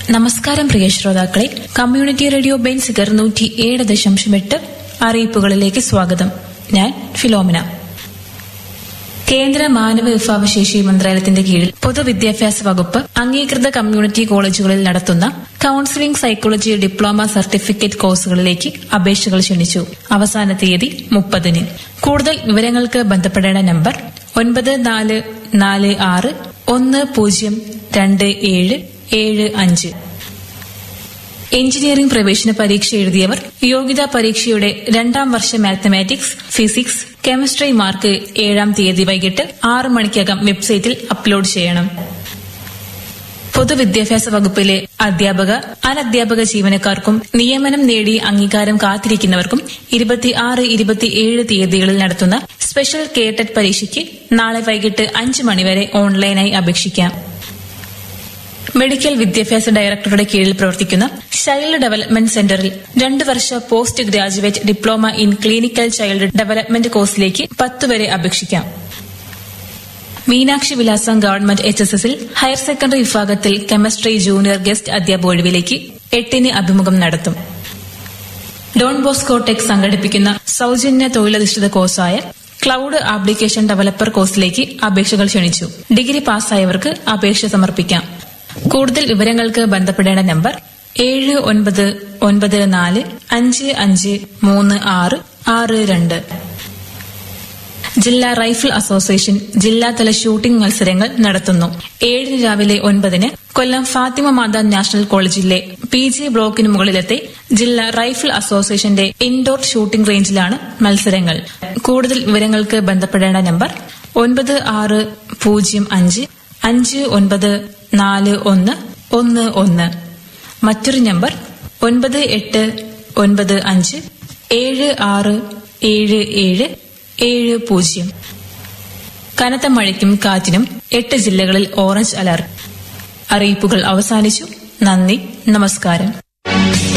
നമസ്കാരം പ്രിയ ശ്രോതാക്കളെ community radio Benziger നൂറ്റി ഏഴ് ദശാംശം എട്ട് അറിയിപ്പുകളിലേക്ക് സ്വാഗതം ഞാൻ ഫിലോമിന കേന്ദ്ര മാനവ വിഭവശേഷി മന്ത്രാലയത്തിന്റെ കീഴിൽ പൊതുവിദ്യാഭ്യാസ വകുപ്പ് അംഗീകൃത കമ്മ്യൂണിറ്റി കോളേജുകളിൽ നടത്തുന്ന കൌൺസിലിംഗ് സൈക്കോളജി ഡിപ്ലോമ സർട്ടിഫിക്കറ്റ് കോഴ്സുകളിലേക്ക് അപേക്ഷകൾ ക്ഷണിച്ചു അവസാന തീയതി മുപ്പതിന് കൂടുതൽ വിവരങ്ങൾക്ക് ബന്ധപ്പെടേണ്ട നമ്പർ ഒൻപത് നാല് നാല് ആറ് ഒന്ന് പൂജ്യം രണ്ട് ഏഴ് ഏഴ് അഞ്ച് എഞ്ചിനീയറിംഗ് പ്രവേശന പരീക്ഷ എഴുതിയവർ യോഗ്യതാ പരീക്ഷയുടെ രണ്ടാം വർഷ മാത്തമാറ്റിക്സ് ഫിസിക്സ് കെമിസ്ട്രി മാർക്ക് ഏഴാം തീയതി വൈകിട്ട് ആറ് മണിക്കകം വെബ്സൈറ്റിൽ അപ്ലോഡ് ചെയ്യണം പൊതുവിദ്യാഭ്യാസ വകുപ്പിലെ അധ്യാപക അനധ്യാപക ജീവനക്കാർക്കും നിയമനം നേടി അംഗീകാരം കാത്തിരിക്കുന്നവർക്കും ഇരുപത്തിയാറ് ഇരുപത്തിയേഴ് തീയതികളിൽ നടത്തുന്ന സ്പെഷ്യൽ കേട്ടറ്റ് പരീക്ഷയ്ക്ക് നാളെ വൈകിട്ട് അഞ്ച് മണിവരെ ഓൺലൈനായി അപേക്ഷിക്കാം മെഡിക്കൽ വിദ്യാഭ്യാസ ഡയറക്ടറുടെ കീഴിൽ പ്രവർത്തിക്കുന്ന ചൈൽഡ് ഡെവലപ്മെന്റ് സെന്ററിൽ രണ്ടു വർഷ post graduate diploma in clinical child development കോഴ്സിലേക്ക് പത്ത് വരെ അപേക്ഷിക്കാം Meenakshi Vilasam government H S എസിൽ ഹയർ സെക്കൻഡറി വിഭാഗത്തിൽ കെമിസ്ട്രി ജൂനിയർ ഗസ്റ്റ് അധ്യാപക ഒഴിവിലേക്ക് എട്ടിന് അഭിമുഖം നടത്തും ഡോൺ ബോസ്കോ ടെക് സംഘടിപ്പിക്കുന്ന സൌജന്യ തൊഴിലധിഷ്ഠിത കോഴ്സായ ക്ലൌഡ് ആപ്ലിക്കേഷൻ ഡെവലപ്പർ കോഴ്സിലേക്ക് അപേക്ഷകൾ ക്ഷണിച്ചു ഡിഗ്രി പാസ്സായവർക്ക് അപേക്ഷ സമർപ്പിക്കാം കൂടുതൽ വിവരങ്ങൾക്ക് ബന്ധപ്പെടേണ്ട നമ്പർ ഏഴ് ഒൻപത് ഒൻപത് നാല് അഞ്ച് അഞ്ച് മൂന്ന് ആറ് ആറ് രണ്ട് ജില്ലാ റൈഫിൾ അസോസിയേഷൻ ജില്ലാതല ഷൂട്ടിംഗ് മത്സരങ്ങൾ നടത്തുന്നു ഏഴിന് രാവിലെ ഒൻപതിന് കൊല്ലം ഫാത്തിമ മാതാ നാഷണൽ കോളേജിലെ പി ജി ബ്ലോക്കിന് മുകളിലത്തെ ജില്ലാ റൈഫിൾ അസോസിയേഷന്റെ ഇൻഡോർ ഷൂട്ടിംഗ് റേഞ്ചിലാണ് മത്സരങ്ങൾ കൂടുതൽ വിവരങ്ങൾക്ക് ബന്ധപ്പെടേണ്ട നമ്പർ ഒൻപത് ആറ് പൂജ്യം അഞ്ച് അഞ്ച് ഒൻപത് നാല് ഒന്ന് ഒന്ന് ഒന്ന് മറ്റൊരു നമ്പർ ഒൻപത് എട്ട് ഒൻപത് അഞ്ച് ഏഴ് ആറ് ഏഴ് ഏഴ് ഏഴ് പൂജ്യം കനത്ത മഴയ്ക്കും കാറ്റിനും എട്ട് ജില്ലകളിൽ ഓറഞ്ച് അലർട്ട് അറിയിപ്പുകൾ അവസാനിച്ചു നന്ദി നമസ്കാരം